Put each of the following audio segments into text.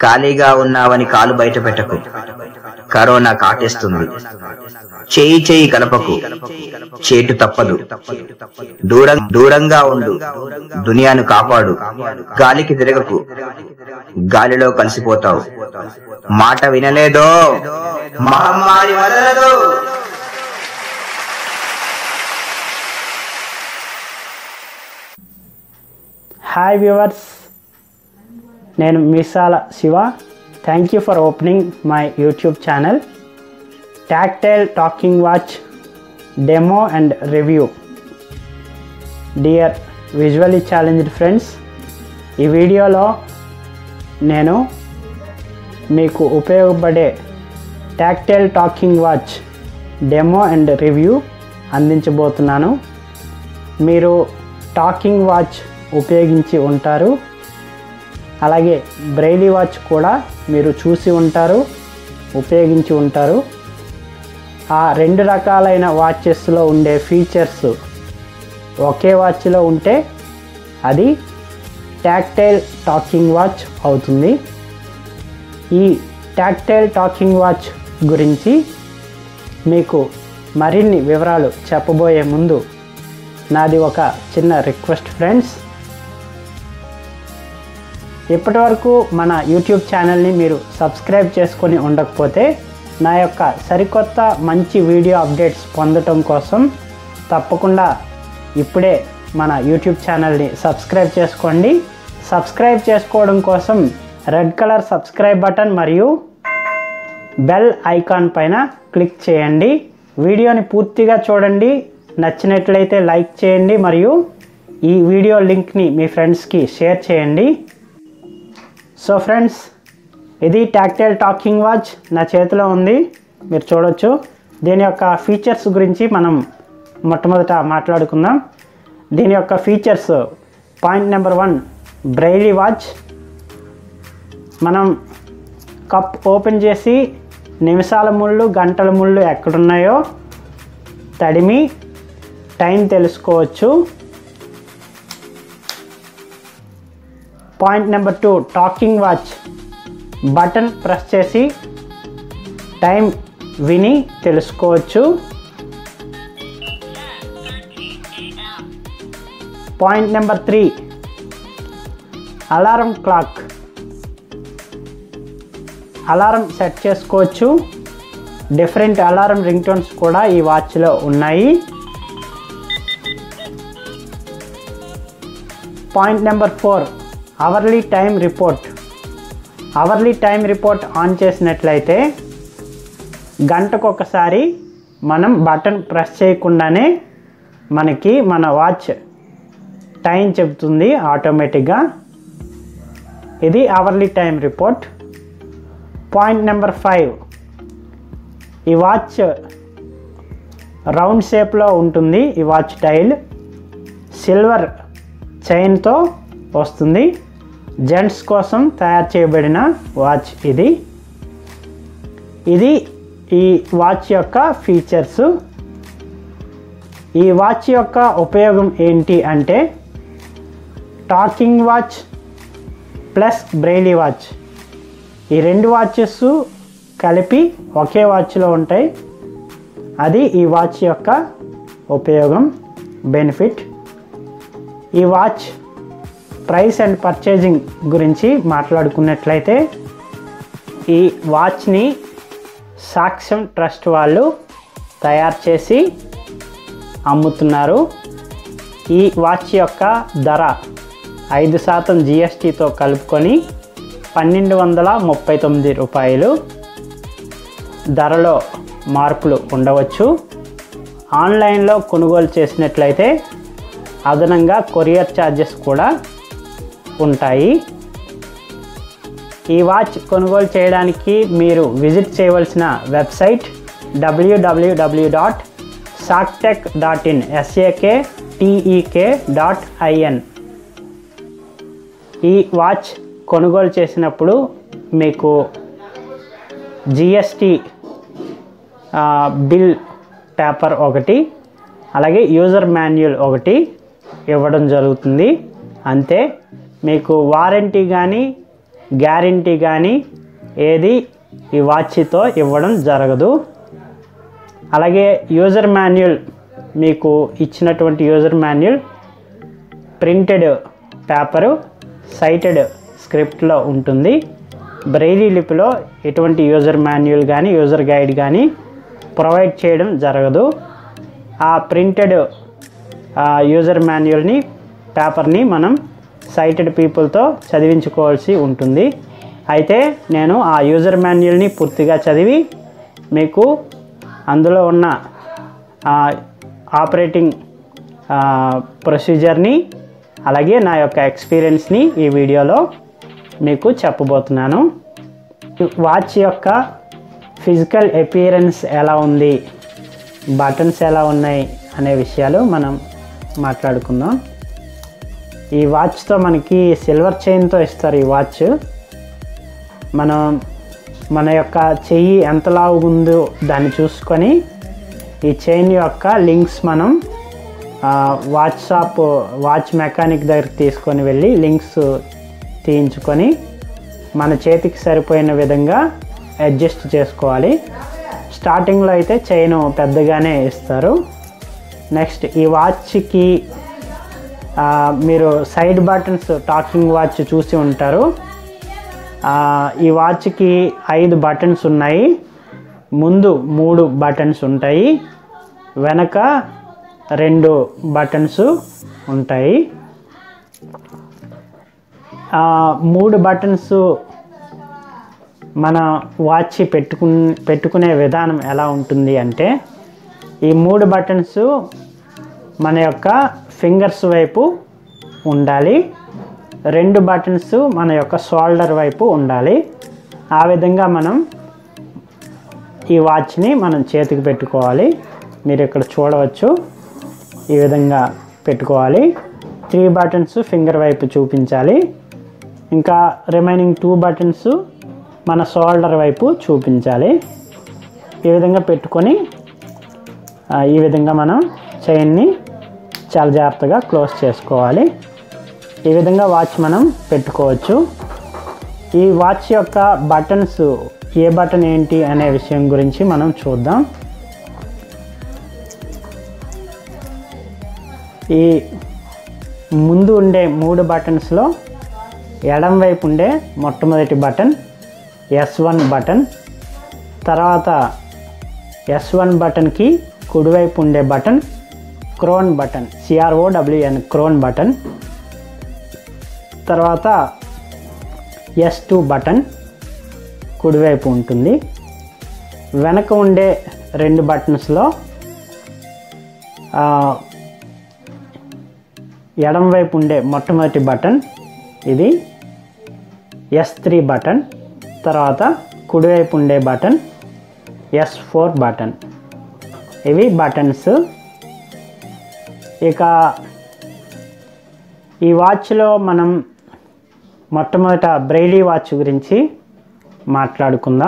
ఖాళీగా ఉన్నావని కాలు బయట పెట్టకు కరోనా కాటేస్తుంది చేయి చేయి కలపకు చేటు తప్పదు దూరం దూరంగా ఉండు దునియాను కాపాడు గాలికి తిరగకు గాలిలో కలిసిపోతావు మాట వినలేదో మహమ్మారి వదలదు హాయ్ వ్యూవర్స్ నేను Misala Siva thank you for opening my YouTube channel tactile talking watch demo and review dear visually challenged friends ఈ వీడియోలో నేను మీకు ఉపయోగపడే tactile talking watch demo and review అందించబోతున్నాను మీరు టాకింగ్ వాచ్ ఉపయోగించి ఉంటారు అలాగే బ్రైలీ వాచ్ కూడా మీరు చూసి ఉంటారు ఉపయోగించి ఉంటారు ఆ రెండు రకాలైన వాచెస్లో ఉండే ఫీచర్స్ ఒకే వాచ్లో ఉంటే అది టాక్టైల్ టాకింగ్ వాచ్ అవుతుంది ఈ టాక్టైల్ టాకింగ్ వాచ్ గురించి మీకు మరిన్ని వివరాలు చెప్పబోయే ముందు నాది ఒక చిన్న రిక్వెస్ట్ ఫ్రెండ్స్ ఇప్పటివరకు మన యూట్యూబ్ ఛానల్ని మీరు సబ్స్క్రైబ్ చేసుకొని ఉండకపోతే నా యొక్క సరికొత్త మంచి వీడియో అప్డేట్స్ పొందటం కోసం తప్పకుండా ఇప్పుడే మన యూట్యూబ్ ఛానల్ని సబ్స్క్రైబ్ చేసుకోండి సబ్స్క్రైబ్ చేసుకోవడం కోసం రెడ్ కలర్ సబ్స్క్రైబ్ బటన్ మరియు బెల్ ఐకాన్ పైన క్లిక్ చేయండి వీడియోని పూర్తిగా చూడండి నచ్చినట్లయితే లైక్ చేయండి మరియు ఈ వీడియో లింక్ని మీ ఫ్రెండ్స్కి షేర్ చేయండి సో ఫ్రెండ్స్ ఇది టాక్టైల్ టాకింగ్ వాచ్ నా చేతిలో ఉంది మీరు చూడొచ్చు దీని యొక్క ఫీచర్స్ గురించి మనం మొట్టమొదట మాట్లాడుకుందాం దీని యొక్క features point number one braille watch మనం కప్ ఓపెన్ చేసి నిమిషాల ముళ్ళు గంటల ముళ్ళు ఎక్కడున్నాయో తడిమి టైం తెలుసుకోవచ్చు point number two talking watch button press చేసి టైం విని తెలుసుకోవచ్చు point number three alarm clock alarm set చేసుకోవచ్చు డిఫరెంట్ అలారం రింగ్ టోన్స్ కూడా ఈ వాచ్లో ఉన్నాయి point number four hourly time report hourly time report on చేసినట్లయితే గంటకు ఒకసారి మనం బటన్ ప్రెస్ చేయకుండానే మనకి మన వాచ్ టైం చెబుతుంది ఆటోమేటిక్గా ఇది hourly time report point number five ఈ వాచ్ రౌండ్ షేప్లో ఉంటుంది ఈ వాచ్ టైల్ సిల్వర్ చైన్తో వస్తుంది జెంట్స్ కోసం తయారు చేయబడిన వాచ్ ఇది ఇది ఈ వాచ్ యొక్క ఫీచర్స్ ఈ వాచ్ యొక్క ఉపయోగం ఏంటి అంటే talking watch plus braille watch ఈ రెండు వాచెస్ కలిపి ఒకే వాచ్లో ఉంటాయి అది ఈ వాచ్ యొక్క ఉపయోగం బెనిఫిట్ ఈ వాచ్ ప్రైస్ అండ్ పర్చేజింగ్ గురించి మాట్లాడుకున్నట్లయితే ఈ వాచ్ని సాక్ష్యం ట్రస్ట్ వాళ్ళు తయారు చేసి అమ్ముతున్నారు ఈ వాచ్ యొక్క ధర ఐదు శాతం జిఎస్టీతో కలుపుకొని పన్నెండు వందల ముప్పై తొమ్మిది రూపాయలు ధరలో మార్పులు ఉండవచ్చు ఆన్లైన్లో కొనుగోలు చేసినట్లయితే అదనంగా కొరియర్ ఛార్జెస్ కూడా ఉంటాయి ఈ వాచ్ కొనుగోలు చేయడానికి మీరు విజిట్ చేయవలసిన website WWW dot Saktek dot in SAK TEK dot IN ఈ వాచ్ కొనుగోలు చేసినప్పుడు మీకు జిఎస్టి బిల్ పేపర్ ఒకటి అలాగే యూజర్ మాన్యువల్ ఒకటి ఇవ్వడం జరుగుతుంది అంతే మీకు వారంటీ కానీ గ్యారంటీ కానీ ఏది ఈ వాచ్తో ఇవ్వడం జరగదు అలాగే యూజర్ మాన్యువల్ మీకు ఇచ్చినటువంటి user manual printed paper sighted స్క్రిప్ట్లో ఉంటుంది బ్రెయిలీ లిపిలో ఎటువంటి యూజర్ మాన్యువల్ కానీ యూజర్ గైడ్ కానీ ప్రొవైడ్ చేయడం జరగదు ఆ ప్రింటెడ్ యూజర్ మాన్యువల్ని పేపర్ని మనం సైటెడ్ పీపుల్తో చదివించుకోవాల్సి ఉంటుంది అయితే నేను ఆ యూజర్ మాన్యువల్ని పూర్తిగా చదివి మీకు అందులో ఉన్న ఆపరేటింగ్ ప్రొసీజర్ని అలాగే నా యొక్క ఎక్స్పీరియన్స్ని ఈ వీడియోలో మీకు చెప్పబోతున్నాను వాచ్ యొక్క ఫిజికల్ అపియరెన్స్ ఎలా ఉంది బటన్స్ ఎలా ఉన్నాయి అనే విషయాలు మనం మాట్లాడుకుందాం ఈ వాచ్తో మనకి సిల్వర్ చైన్తో ఇస్తారు ఈ వాచ్ మనం మన యొక్క చెయ్యి ఎంత లావుగుందో దాన్ని చూసుకొని ఈ చైన్ యొక్క లింక్స్ మనం వాచ్ షాప్ వాచ్ మెకానిక్ దగ్గరికి తీసుకొని వెళ్ళి లింక్స్ తీయించుకొని మన చేతికి సరిపోయిన విధంగా అడ్జస్ట్ చేసుకోవాలి స్టార్టింగ్లో అయితే చైన్ పెద్దగానే ఇస్తారు నెక్స్ట్ ఈ వాచ్కి మీరు సైడ్ బటన్స్ టాకింగ్ వాచ్ చూసి ఉంటారు ఈ వాచ్కి ఐదు బటన్స్ ఉన్నాయి ముందు మూడు బటన్స్ ఉంటాయి వెనక రెండు బటన్స్ ఉంటాయి మూడు బటన్స్ మన వాచ్ పెట్టుకు పెట్టుకునే విధానం ఎలా ఉంటుంది అంటే ఈ మూడు బటన్స్ మన యొక్క ఫింగర్స్ వైపు ఉండాలి రెండు బటన్స్ మన యొక్క షోల్డర్ వైపు ఉండాలి ఆ విధంగా మనం ఈ వాచ్ని మనం చేతికి పెట్టుకోవాలి మీరు ఇక్కడ చూడవచ్చు ఈ విధంగా పెట్టుకోవాలి త్రీ బటన్స్ ఫింగర్ వైపు చూపించాలి ఇంకా రిమైనింగ్ టూ బటన్స్ మన షోల్డర్ వైపు చూపించాలి ఈ విధంగా పెట్టుకొని ఈ విధంగా మనం చైన్ని చాలా జాగ్రత్తగా క్లోజ్ చేసుకోవాలి ఈ విధంగా వాచ్ మనం పెట్టుకోవచ్చు ఈ వాచ్ యొక్క బటన్స్ ఏ బటన్ ఏంటి అనే విషయం గురించి మనం చూద్దాం ఈ ముందు ఉండే మూడు బటన్స్లో ఎడం వైపు ఉండే మొట్టమొదటి బటన్ ఎస్ వన్ బటన్ తర్వాత ఎస్ వన్ బటన్కి కుడివైపు ఉండే button crown button C R O W N crown button తర్వాత ఎస్ టూ బటన్ కుడివైపు ఉంటుంది వెనక ఉండే రెండు బటన్స్లో ఎడం వైపు ఉండే మొట్టమొదటి బటన్ ఇది ఎస్ త్రీ బటన్ తర్వాత కుడివైపు ఉండే బటన్ ఎస్ ఫోర్ బటన్ ఇవి బటన్స్ ఇక ఈ వాచ్లో మనం మొట్టమొదట బ్రైలీ వాచ్ గురించి మాట్లాడుకుందాం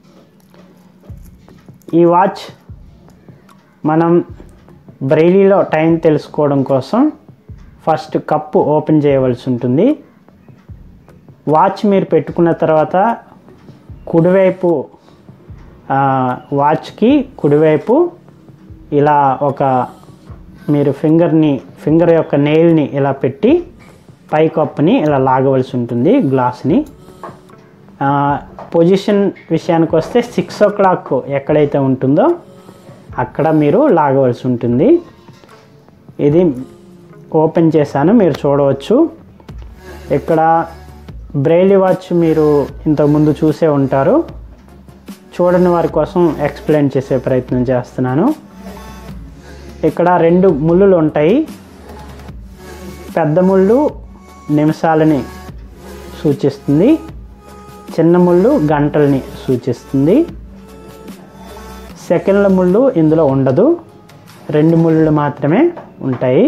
ఈ వాచ్ మనం బ్రైలీలో టైం తెలుసుకోవడం కోసం ఫస్ట్ కప్పు ఓపెన్ చేయవలసి ఉంటుంది వాచ్ మీరు పెట్టుకున్న తర్వాత కుడివైపు వాచ్కి కుడివైపు ఇలా ఒక మీరు ఫింగర్ని ఫింగర్ యొక్క నెయిల్ని ఇలా పెట్టి పై కప్పుని ఇలా లాగవలసి ఉంటుంది గ్లాస్ని పొజిషన్ విషయానికి వస్తే సిక్స్ ఓ క్లాక్ ఎక్కడైతే ఉంటుందో అక్కడ మీరు లాగవలసి ఉంటుంది ఇది ఓపెన్ చేశాను మీరు చూడవచ్చు ఇక్కడ బ్రెయిలీ వాచ్ మీరు ఇంతకుముందు చూసే ఉంటారు చూడని వారి కోసం ఎక్స్ప్లెయిన్ చేసే ప్రయత్నం చేస్తున్నాను ఇక్కడ రెండు ముళ్ళులు ఉంటాయి పెద్ద ముళ్ళు నిమిషాలని సూచిస్తుంది చిన్న ముళ్ళు గంటల్ని సూచిస్తుంది సెకండ్ల ముళ్ళు ఇందులో ఉండదు రెండు ముళ్ళు మాత్రమే ఉంటాయి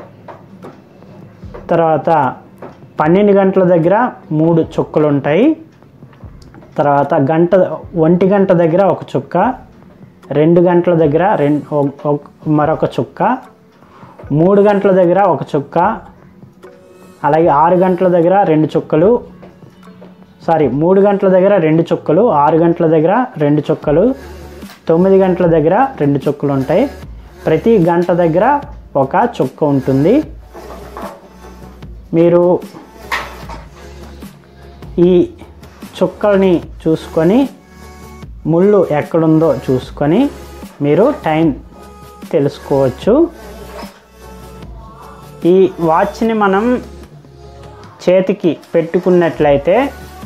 తర్వాత పన్నెండు గంటల దగ్గర మూడు చుక్కలు ఉంటాయి తర్వాత గంట ఒంటి గంట దగ్గర ఒక చుక్క రెండు గంటల దగ్గర రెండు మరొక చుక్క మూడు గంటల దగ్గర ఒక చుక్క అలాగే ఆరు గంటల దగ్గర రెండు చుక్కలు సారీ మూడు గంటల దగ్గర రెండు చుక్కలు ఆరు గంటల దగ్గర రెండు చుక్కలు తొమ్మిది గంటల దగ్గర రెండు చుక్కలు ఉంటాయి ప్రతి గంట దగ్గర ఒక చుక్క ఉంటుంది మీరు ఈ చుక్కల్ని చూసుకొని ముళ్ళు ఎక్కడుందో చూసుకొని మీరు టైం తెలుసుకోవచ్చు ఈ వాచ్ని మనం చేతికి పెట్టుకున్నట్లయితే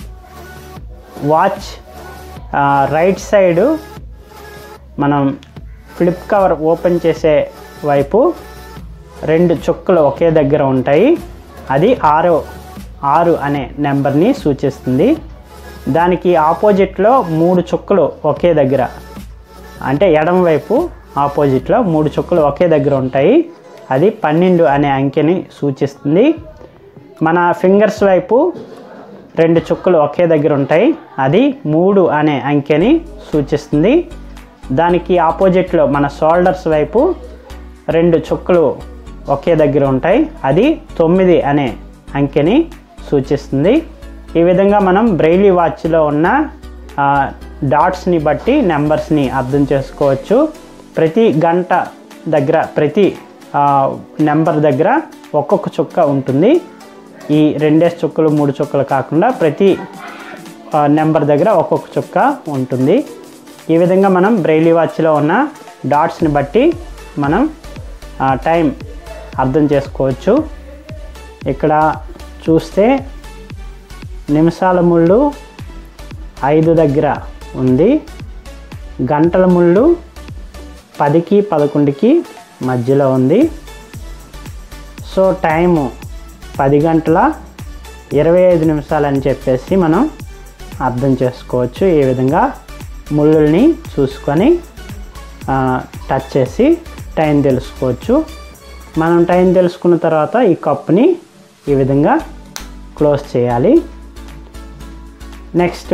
వాచ్ ఆ, రైట్ సైడు మనం ఫ్లిప్ కవర్ ఓపెన్ చేసే వైపు రెండు చుక్కలు ఒకే దగ్గర ఉంటాయి అది ఆరో ఆరు అనే నెంబర్ని సూచిస్తుంది దానికి ఆపోజిట్లో మూడు చుక్కలు ఒకే దగ్గర అంటే ఎడమ వైపు ఆపోజిట్లో మూడు చుక్కలు ఒకే దగ్గర ఉంటాయి అది పన్నెండు అనే అంకెని సూచిస్తుంది మన ఫింగర్స్ వైపు రెండు చుక్కలు ఒకే దగ్గర ఉంటాయి అది మూడు అనే అంకెని సూచిస్తుంది దానికి ఆపోజిట్లో మన షోల్డర్స్ వైపు రెండు చుక్కలు ఒకే దగ్గర ఉంటాయి అది తొమ్మిది అనే అంకెని సూచిస్తుంది ఈ విధంగా మనం బ్రెయిలీ వాచ్లో ఉన్న ఆ, డాట్స్ని బట్టి నెంబర్స్ని అర్థం చేసుకోవచ్చు ప్రతి గంట దగ్గర ప్రతి ఆ, నెంబర్ దగ్గర ఒక్కొక్క చుక్క ఉంటుంది ఈ రెండేసి చుక్కలు మూడు చుక్కలు కాకుండా ప్రతి ఆ, నెంబర్ దగ్గర ఒక్కొక్క చుక్క ఉంటుంది ఈ విధంగా మనం బ్రెయిలీ వాచ్లో ఉన్న డాట్స్ని బట్టి మనం ఆ, టైం అర్థం చేసుకోవచ్చు ఇక్కడ చూస్తే నిమిషాల ముళ్ళు ఐదు దగ్గర ఉంది గంటల ముళ్ళు పదికి పదకొండుకి మధ్యలో ఉంది సో టైము పది గంటల ఇరవై ఐదు నిమిషాలు అని చెప్పేసి మనం అర్థం చేసుకోవచ్చు ఈ విధంగా ముళ్ళుల్ని చూసుకొని ఆ, టచ్ చేసి టైం తెలుసుకోవచ్చు మనం టైం తెలుసుకున్న తర్వాత ఈ కప్ని ఈ విధంగా క్లోజ్ చేయాలి నెక్స్ట్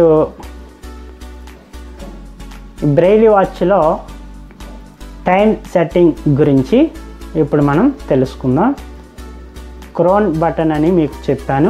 బ్రెయిలీ వాచ్లో టైం సెట్టింగ్ గురించి ఇప్పుడు మనం తెలుసుకుందాం క్రోన్ బటన్ అని మీకు చెప్పాను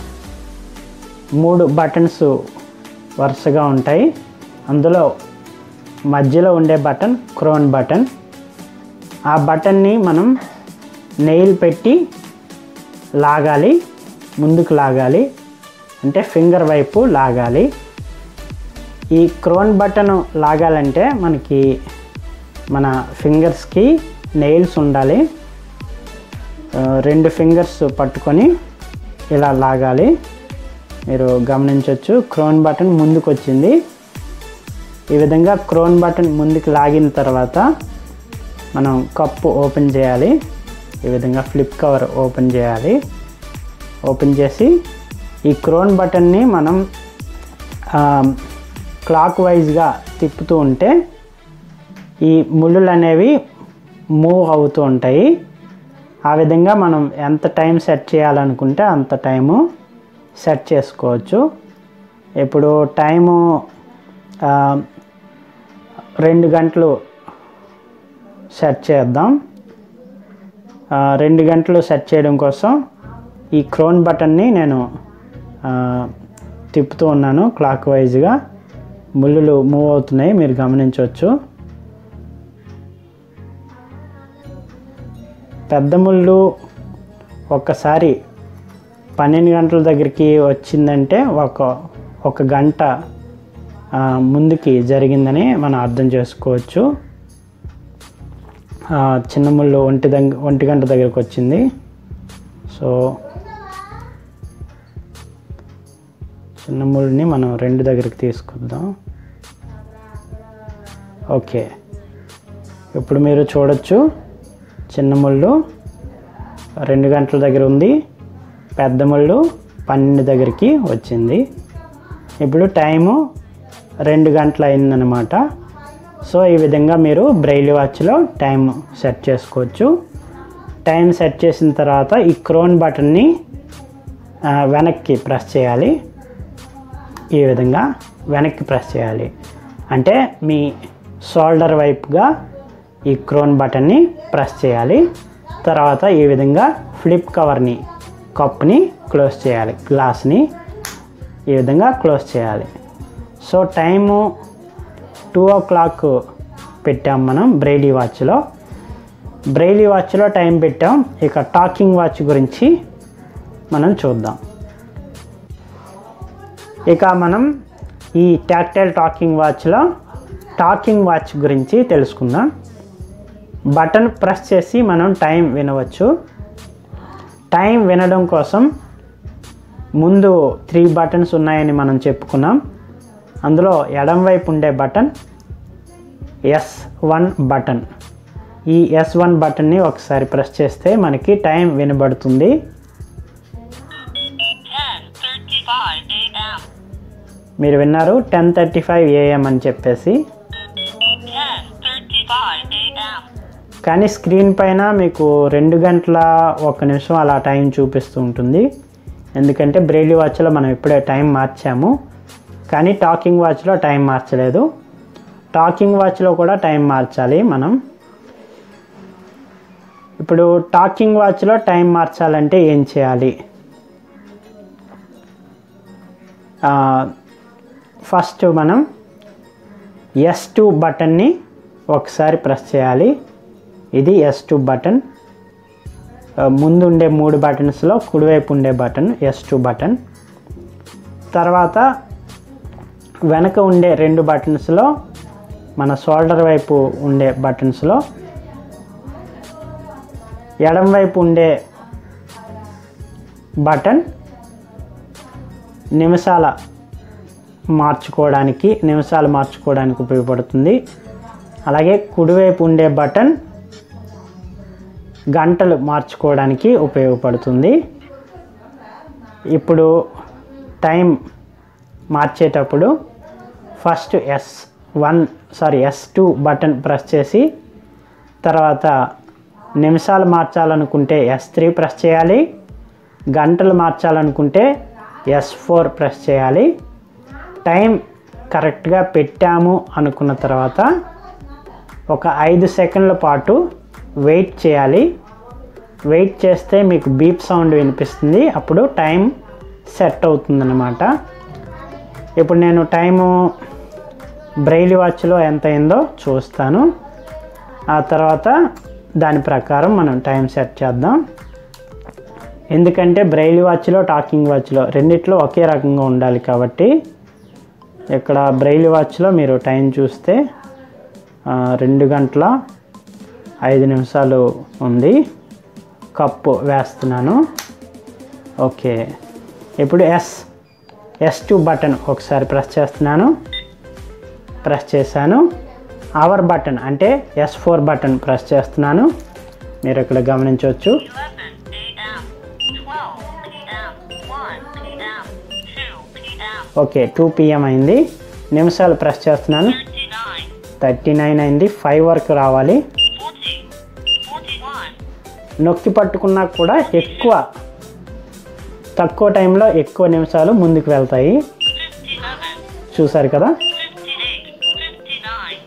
మూడు బటన్స్ వరుసగా ఉంటాయి అందులో మధ్యలో ఉండే బటన్ క్రోన్ బటన్ ఆ బటన్ని మనం నెయిల్ పెట్టి లాగాలి ముందుకు లాగాలి అంటే ఫింగర్ వైపు లాగాలి ఈ క్రోన్ బటన్ లాగాలంటే మనకి మన ఫింగర్స్కి నెయిల్స్ ఉండాలి ఆ, రెండు ఫింగర్స్ పట్టుకొని ఇలా లాగాలి మీరు గమనించవచ్చు క్రోన్ బటన్ ముందుకు వచ్చింది ఈ విధంగా క్రోన్ బటన్ ముందుకు లాగిన తర్వాత మనం కప్పు ఓపెన్ చేయాలి ఈ విధంగా ఫ్లిప్ కవర్ ఓపెన్ చేయాలి ఓపెన్ చేసి ఈ క్రోన్ బటన్ని మనం క్లాక్ వైజ్గా తిప్పుతూ ఉంటే ఈ ముళ్ళులు అనేవి మూవ్ అవుతూ ఉంటాయి ఆ విధంగా మనం ఎంత టైం సెట్ చేయాలనుకుంటే అంత టైము సెట్ చేసుకోవచ్చు ఇప్పుడు టైము ఆ, రెండు గంటలు సెట్ చేద్దాం ఆ, రెండు గంటలు సెట్ చేయడం కోసం ఈ క్రోన్ బటన్ని నేను ఆ, తిప్పుతూ ఉన్నాను క్లాక్ వైజ్గా ముళ్ళులు మూవ్ అవుతున్నాయి మీరు గమనించవచ్చు పెద్ద ముళ్ళు ఒక్కసారి పన్నెండు గంటల దగ్గరికి వచ్చిందంటే ఒక ఒక గంట ఆ, ముందుకి జరిగిందని మనం అర్థం చేసుకోవచ్చు ఆ, చిన్న ముళ్ళు ఒంటి దగ్గర ఒంటి గంట దగ్గరకు వచ్చింది సో చిన్న ముళ్ళని మనం రెండు దగ్గరికి తీసుకొద్దాం ఓకే ఇప్పుడు మీరు చూడొచ్చు చిన్న ముళ్ళు రెండు గంటల దగ్గర ఉంది పెద్ద ముళ్ళు పన్నెండు దగ్గరికి వచ్చింది ఇప్పుడు టైము రెండు గంటలు అయిందనమాట సో ఈ విధంగా మీరు బ్రెయిలీ వాచ్లో టైం సెట్ చేసుకోవచ్చు టైం సెట్ చేసిన తర్వాత ఈ క్రోన్ బటన్ని ఆ, వెనక్కి ప్రెస్ చేయాలి ఈ విధంగా వెనక్కి ప్రెస్ చేయాలి అంటే మీ షోల్డర్ వైపుగా ఈ క్రోన్ బటన్ని ప్రెస్ చేయాలి తర్వాత ఈ విధంగా ఫ్లిప్ కవర్ని కప్ని క్లోజ్ చేయాలి గ్లాస్ని ఈ విధంగా క్లోజ్ చేయాలి so time two o'clock మనం బ్రైలీ వాచ్లో బ్రైలీ వాచ్లో టైం పెట్టాం ఇక టాకింగ్ వాచ్ గురించి మనం చూద్దాం ఇక మనం ఈ టాక్టైల్ టాకింగ్ వాచ్లో టాకింగ్ వాచ్ గురించి తెలుసుకుందాం బటన్ ప్రెస్ చేసి మనం టైం వినవచ్చు టైం వినడం కోసం ముందు త్రీ బటన్స్ ఉన్నాయని మనం చెప్పుకున్నాం అందులో ఎడం వైపు ఉండే బటన్ ఎస్ వన్ బటన్ ఈ ఎస్ వన్ బటన్ని ఒకసారి ప్రెస్ చేస్తే మనకి టైం వినబడుతుంది 10:35 a.m. మీరు విన్నారు టెన్ థర్టీ ఫైవ్ ఏఎం అని చెప్పేసి 10:35 a.m. కానీ స్క్రీన్ పైన మీకు రెండు గంటల ఒక నిమిషం అలా టైం చూపిస్తూ ఉంటుంది ఎందుకంటే బ్రెయిలీ వాచ్లో మనం ఇప్పుడే టైం మార్చాము కానీ టాకింగ్ వాచ్లో టైం మార్చలేదు టాకింగ్ వాచ్లో కూడా టైం మార్చాలి మనం ఇప్పుడు టాకింగ్ వాచ్లో టైం మార్చాలంటే ఏం చేయాలి ఆ, ఫస్ట్ మనం ఎస్ టూ బటన్ని ఒకసారి ప్రెస్ చేయాలి ఇది ఎస్ టూ బటన్ ఆ, ముందు ఉండే మూడు బటన్స్లో కుడివైపు ఉండే బటన్ ఎస్ టూ బటన్ తర్వాత వెనక ఉండే రెండు బటన్స్లో మన షోల్డర్ వైపు ఉండే బటన్స్లో ఎడం వైపు ఉండే బటన్ నిమిషాల మార్చుకోవడానికి నిమిషాలు మార్చుకోవడానికి ఉపయోగపడుతుంది అలాగే కుడివైపు ఉండే బటన్ గంటలు మార్చుకోవడానికి ఉపయోగపడుతుంది ఇప్పుడు టైం మార్చేటప్పుడు first S one sorry S two button press చేసి తర్వాత నిమిషాలు మార్చాలనుకుంటే ఎస్ త్రీ ప్రెస్ చేయాలి గంటలు మార్చాలనుకుంటే ఎస్ ఫోర్ ప్రెస్ చేయాలి టైం కరెక్ట్గా పెట్టాము అనుకున్న తర్వాత ఒక ఐదు సెకండ్ల పాటు వెయిట్ చేయాలి వెయిట్ చేస్తే మీకు బీప్ సౌండ్ వినిపిస్తుంది అప్పుడు టైం సెట్ అవుతుందన్నమాట ఇప్పుడు నేను టైము బ్రైలీ వాచ్లో ఎంత అయిందో చూస్తాను ఆ తర్వాత దాని ప్రకారం మనం టైం సెట్ చేద్దాం ఎందుకంటే బ్రైలీ వాచ్లో టాకింగ్ వాచ్లో రెండిట్లో ఒకే రకంగా ఉండాలి కాబట్టి ఇక్కడ బ్రైలీ వాచ్లో మీరు టైం చూస్తే ఆ, రెండు గంటల ఐదు నిమిషాలు ఉంది కప్పు వేస్తున్నాను ఓకే ఇప్పుడు ఎస్ ఎస్ టూ బటన్ ఒకసారి ప్రెస్ చేస్తున్నాను ప్రెస్ చేశాను అవర్ బటన్ అంటే ఎస్ ఫోర్ బటన్ ప్రెస్ చేస్తున్నాను మీరు ఇక్కడ గమనించవచ్చు 11 a.m. 12 p.m. 1 p.m. 2 p.m. Okay two PM అయింది నిమిషాలు ప్రెస్ చేస్తున్నాను 39 థర్టీ నైన్ అయింది ఫైవ్ వరకు రావాలి 40 41 నొక్కి పట్టుకున్నా కూడా ఎక్కువ తక్కువ టైంలో ఎక్కువ నిమిషాలు ముందుకు వెళ్తాయి 57 చూసారు కదా 58 59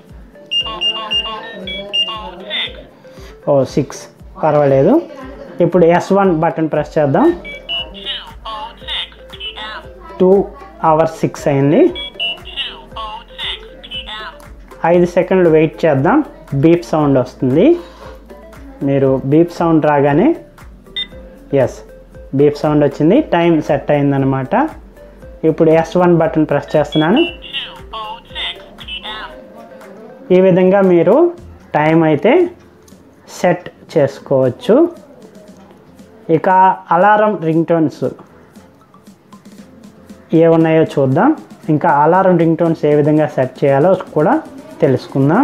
06 ఓ సిక్స్ పర్వాలేదు ఇప్పుడు ఎస్ వన్ బటన్ ప్రెస్ చేద్దాం 206 p.m. టూ అవర్స్ సిక్స్ అయింది 206 p.m. ఐదు సెకండ్లు వెయిట్ చేద్దాం బీప్ సౌండ్ వస్తుంది మీరు బీప్ సౌండ్ రాగానే ఎస్ బీప్ సౌండ్ వచ్చింది టైం సెట్ అయిందనమాట ఇప్పుడు ఎస్ వన్ బటన్ ప్రెస్ చేస్తున్నాను 206 p.m. ఈ విధంగా మీరు టైం అయితే సెట్ చేసుకోవచ్చు ఇక అలారం రింగ్ టోన్స్ ఏ ఉన్నాయో చూద్దాం ఇంకా అలారం రింగ్ టోన్స్ ఏ విధంగా సెట్ చేయాలో కూడా తెలుసుకుందాం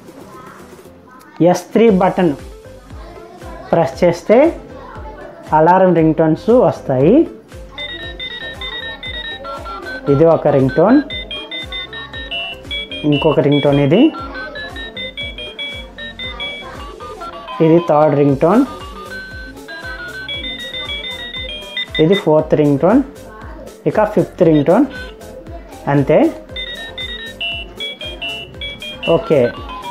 ఎస్ త్రీ బటన్ ప్రెస్ చేస్తే అలారం రింగ్ టోన్స్ వస్తాయి ఇది ఒక రింగ్ టోన్ ఇంకొక రింగ్ టోన్ ఇది ఇది థర్డ్ రింగ్ టోన్ ఇది ఫోర్త్ రింగ్ టోన్ ఇక ఫిఫ్త్ రింగ్ టోన్ అంతే ఓకే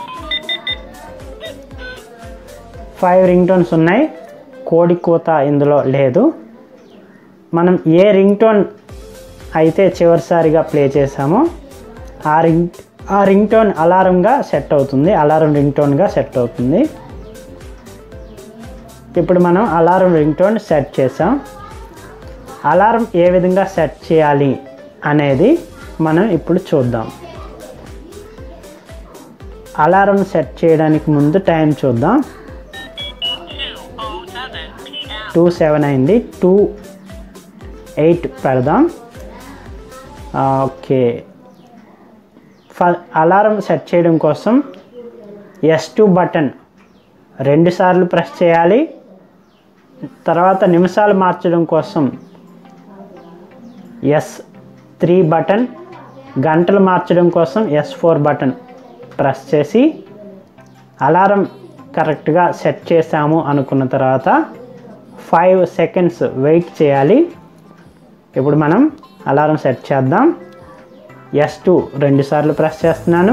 ఫైవ్ రింగ్ టోన్స్ ఉన్నాయి కోడి కూత ఇందులో లేదు మనం ఏ రింగ్ టోన్ అయితే చివరిసారిగా ప్లే చేసామో ఆ రింగ్ ఆ రింగ్ టోన్ అలారంగా సెట్ అవుతుంది అలారం రింగ్ టోన్గా సెట్ అవుతుంది ఇప్పుడు మనం అలారం రింగ్ టోన్ సెట్ చేసాం అలారం ఏ విధంగా సెట్ చేయాలి అనేది మనం ఇప్పుడు చూద్దాం అలారం సెట్ చేయడానికి ముందు టైం చూద్దాం 2:07 p.m. టూ సెవెన్ అయింది టూ ఎయిట్ పెడదాం ఆ, ఓకే ఫ అలారం సెట్ చేయడం కోసం ఎస్ టూ బటన్ రెండు సార్లు ప్రెస్ చేయాలి తర్వాత నిమిషాలు మార్చడం కోసం ఎస్ త్రీ బటన్ గంటలు మార్చడం కోసం ఎస్ ఫోర్ బటన్ ప్రెస్ చేసి అలారం కరెక్ట్గా సెట్ చేసాము అనుకున్న తర్వాత ఫైవ్ సెకండ్స్ వెయిట్ చేయాలి ఇప్పుడు మనం అలారం సెట్ చేద్దాం ఎస్ టూ రెండు సార్లు ప్రెస్ చేస్తున్నాను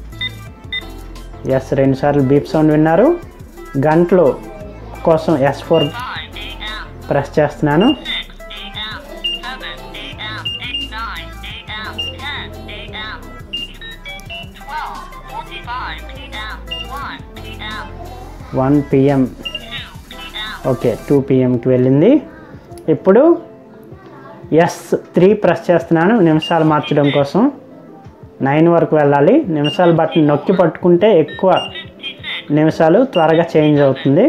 ఎస్ రెండు సార్లు బీప్ సౌండ్ విన్నారు గంటలు కోసం ఎస్ ఫోర్ 5 a.m. ప్రెస్ చేస్తున్నాను 6 a.m. 7 a.m. 8 9 a.m. 10 a.m. 12 45 p.m. 1 p.m. One PM 2 p.m. Okay two పిఎంకి వెళ్ళింది ఇప్పుడు ఎస్ త్రీ ప్రెస్ చేస్తున్నాను నిమిషాలు మార్చడం కోసం నైన్ వరకు వెళ్ళాలి నిమిషాలు బటన్ నొక్కి పట్టుకుంటే ఎక్కువ 56 నిమిషాలు త్వరగా చేంజ్ అవుతుంది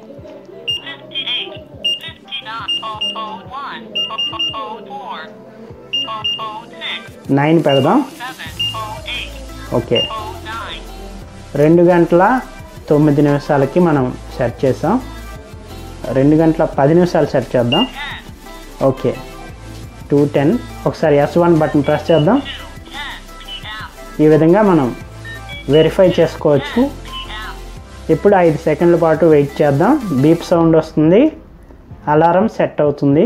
58 59 001 004 006 నైన్ పెడదాం 7 08 ఓకే 09 రెండు గంటల తొమ్మిది నిమిషాలకి మనం సెట్ చేసాం రెండు గంటల పది నిమిషాలు సెట్ చేద్దాం 10 ఓకే టూ టెన్ ఒకసారి ఎస్ వన్ బటన్ ప్రెస్ చేద్దాం 2 10 p.m. ఈ విధంగా మనం వెరిఫై చేసుకోవచ్చు 10 p.m. ఇప్పుడు ఐదు సెకండ్ల పాటు వెయిట్ చేద్దాం బీప్ సౌండ్ వస్తుంది అలారం సెట్ అవుతుంది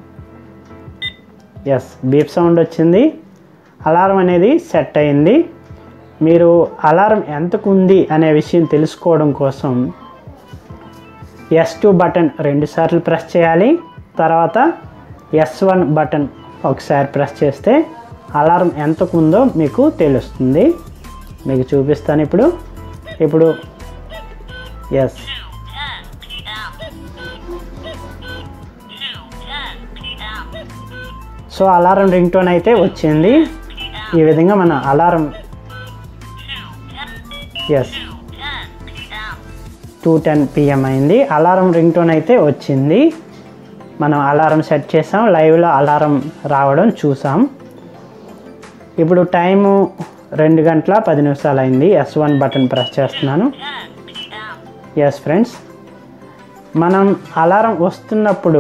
ఎస్ బీప్ సౌండ్ వచ్చింది అలారం అనేది సెట్ అయింది మీరు అలారం ఎంతకు ఉంది అనే విషయం తెలుసుకోవడం కోసం ఎస్ టూ బటన్ రెండుసార్లు ప్రెస్ చేయాలి తర్వాత ఎస్ వన్ బటన్ ఒకసారి ప్రెస్ చేస్తే అలారం ఎంతకు ఉందో మీకు తెలుస్తుంది మీకు చూపిస్తాను ఇప్పుడు ఇప్పుడు S 2 10 p.m. 2 10 p.m. So alarm ring tone అయితే వచ్చింది p.m. ఈ విధంగా మన alarm 2 10 S 2 10 p.m. Two ten PM అయింది అలారం రింగ్ టోన్ అయితే వచ్చింది మనం అలారం సెట్ చేసాం లైవ్లో అలారం రావడం చూసాం ఇప్పుడు టైము రెండు గంటల పది నిమిషాలు అయింది ఎస్ వన్ బటన్ ప్రెస్ చేస్తున్నాను 10 p.m. ఎస్ ఫ్రెండ్స్ మనం అలారం వస్తున్నప్పుడు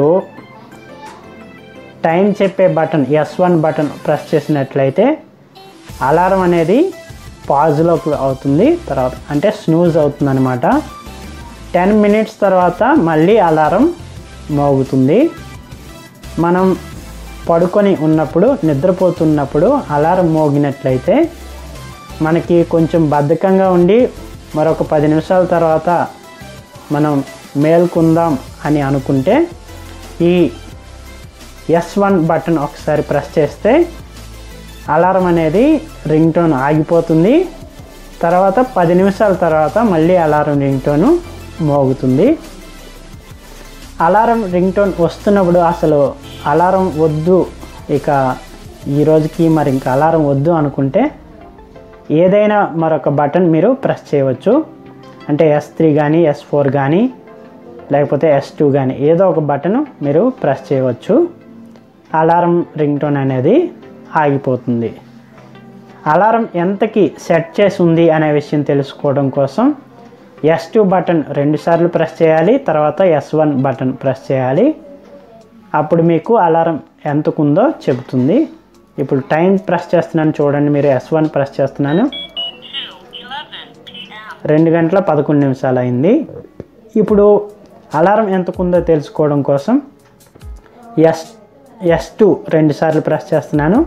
టైం చెప్పే button S one button press చేసినట్లయితే అలారం అనేది పాజ్లోకి అవుతుంది తర్వాత అంటే స్నూజ్ అవుతుంది అనమాట టెన్ మినిట్స్ తర్వాత మళ్ళీ అలారం మోగుతుంది మనం పడుకొని ఉన్నప్పుడు నిద్రపోతున్నప్పుడు అలారం మోగినట్లయితే మనకి కొంచెం బద్ధకంగా ఉండి మరొక పది నిమిషాల తర్వాత మనం మేల్కుందాం అని అనుకుంటే ఈ ఎస్ వన్ బటన్ ఒకసారి ప్రెస్ చేస్తే అలారం అనేది రింగ్ టోన్ ఆగిపోతుంది తర్వాత పది నిమిషాల తర్వాత మళ్ళీ అలారం రింగ్ టోను మోగుతుంది అలారం రింగ్ టోన్ వస్తున్నప్పుడు అసలు అలారం వద్దు ఇక ఈ రోజుకి మరి ఇంకా అలారం వద్దు అనుకుంటే ఏదైనా మరొక బటన్ మీరు ప్రెస్ చేయవచ్చు అంటే ఎస్ త్రీ కానీ ఎస్ ఫోర్ కానీ లేకపోతే ఎస్ టూ కానీ ఏదో ఒక బటన్ మీరు ప్రెస్ చేయవచ్చు అలారం రింగ్ టోన్ అనేది ఆగిపోతుంది అలారం ఎంతకి సెట్ చేసి ఉంది అనే విషయం తెలుసుకోవడం కోసం ఎస్ టూ బటన్ రెండుసార్లు ప్రెస్ చేయాలి తర్వాత ఎస్ వన్ బటన్ ప్రెస్ చేయాలి అప్పుడు మీకు అలారం ఎంతకుందో చెబుతుంది ఇప్పుడు టైం ప్రెస్ చేస్తున్నాను చూడండి మీరు ఎస్ వన్ ప్రెస్ చేస్తున్నాను 2 11 p.m. రెండు గంటల పదకొండు నిమిషాలు అయింది ఇప్పుడు అలారం ఎంతకుందో తెలుసుకోవడం కోసం ఎస్ ఎస్ టూ రెండు సార్లు ప్రెస్ చేస్తున్నాను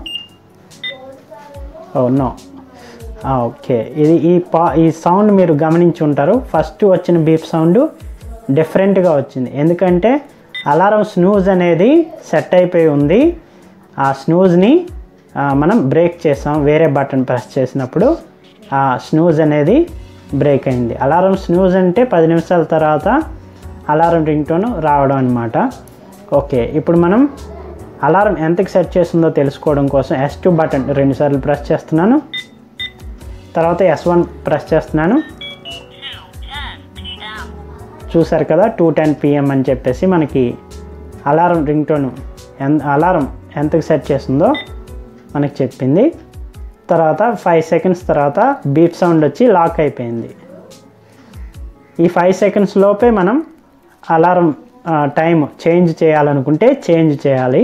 ఓ నో ఓకే ఇది ఈ పా ఈ సౌండ్ మీరు గమనించి ఉంటారు ఫస్ట్ వచ్చిన బీప్ సౌండ్ డిఫరెంట్గా వచ్చింది ఎందుకంటే అలారం స్నూజ్ అనేది సెట్ అయిపోయి ఉంది ఆ స్నూజ్ని ఆ, మనం బ్రేక్ చేసాం వేరే బటన్ ప్రెస్ చేసినప్పుడు ఆ స్నూజ్ అనేది బ్రేక్ అయింది అలారం స్నూజ్ అంటే పది నిమిషాల తర్వాత అలారం రింగ్ టోన్ రావడం అనమాట ఓకే ఇప్పుడు మనం అలారం ఎంతకి సెట్ చేసిందో తెలుసుకోవడం కోసం ఎస్ టూ బటన్ రెండుసార్లు ప్రెస్ చేస్తున్నాను తర్వాత ఎస్ వన్ ప్రెస్ చేస్తున్నాను 2:10 p.m. చూసారు కదా టూ టెన్ పిఎం అని చెప్పేసి మనకి అలారం రింగ్ టోన్ ఎన్ అలారం ఎంతకు సెట్ చేస్తుందో మనకి చెప్పింది తర్వాత ఫైవ్ సెకండ్స్ తర్వాత బీప్ సౌండ్ వచ్చి లాక్ అయిపోయింది ఈ ఫైవ్ సెకండ్స్ లోపే మనం అలారం టైం చేంజ్ చేయాలనుకుంటే చేంజ్ చేయాలి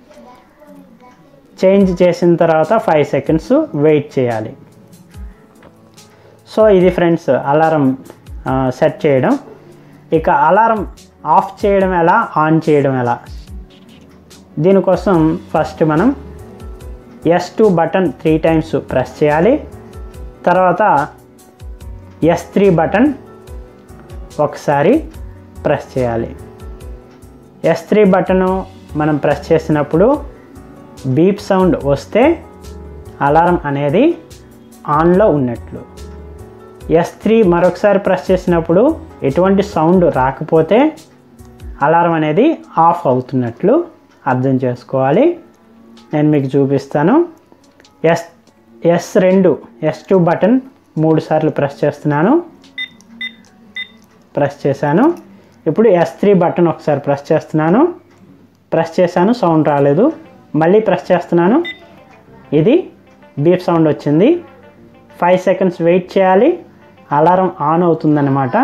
చేంజ్ చేసిన తర్వాత ఫైవ్ సెకండ్స్ వెయిట్ చేయాలి సో ఇది ఫ్రెండ్స్ అలారం సెట్ చేయడం ఇక అలారం ఆఫ్ చేయడం ఎలా ఆన్ చేయడం ఎలా దీనికోసం ఫస్ట్ మనం S two button three times press చేయాలి తర్వాత ఎస్ త్రీ బటన్ ఒకసారి ప్రెస్ చేయాలి ఎస్ త్రీ బటను మనం ప్రెస్ చేసినప్పుడు బీప్ సౌండ్ వస్తే అలారం అనేది ఆన్లో ఉన్నట్లు ఎస్ త్రీ మరొకసారి ప్రెస్ చేసినప్పుడు ఎటువంటి సౌండ్ రాకపోతే అలారం అనేది ఆఫ్ అవుతున్నట్లు అర్థం చేసుకోవాలి నేను మీకు చూపిస్తాను ఎస్ ఎస్ రెండు ఎస్ టూ బటన్ మూడు సార్లు ప్రెస్ చేస్తున్నాను ప్రెస్ చేశాను ఇప్పుడు ఎస్ త్రీ బటన్ ఒకసారి ప్రెస్ చేస్తున్నాను ప్రెస్ చేశాను సౌండ్ రాలేదు మళ్ళీ ప్రెస్ చేస్తున్నాను ఇది బీప్ సౌండ్ వచ్చింది ఫైవ్ సెకండ్స్ వెయిట్ చేయాలి అలారం ఆన్ అవుతుందన్నమాట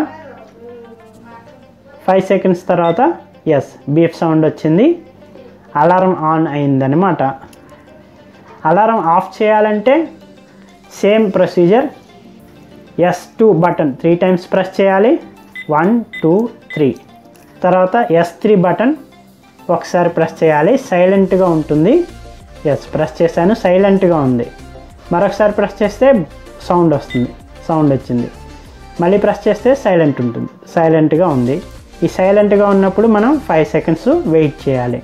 ఫైవ్ సెకండ్స్ తర్వాత ఎస్ బీప్ సౌండ్ వచ్చింది అలారం ఆన్ అయిందనమాట అలారం ఆఫ్ చేయాలంటే same procedure S two button three times press చేయాలి వన్ టూ త్రీ తర్వాత ఎస్ త్రీ బటన్ ఒకసారి ప్రెస్ చేయాలి సైలెంట్గా ఉంటుంది ఎస్ ప్రెస్ చేశాను సైలెంట్గా ఉంది మరొకసారి ప్రెస్ చేస్తే సౌండ్ వస్తుంది సౌండ్ వచ్చింది మళ్ళీ ప్రెస్ చేస్తే సైలెంట్ ఉంటుంది సైలెంట్గా ఉంది ఈ సైలెంట్గా ఉన్నప్పుడు మనం ఫైవ్ సెకండ్స్ వెయిట్ చేయాలి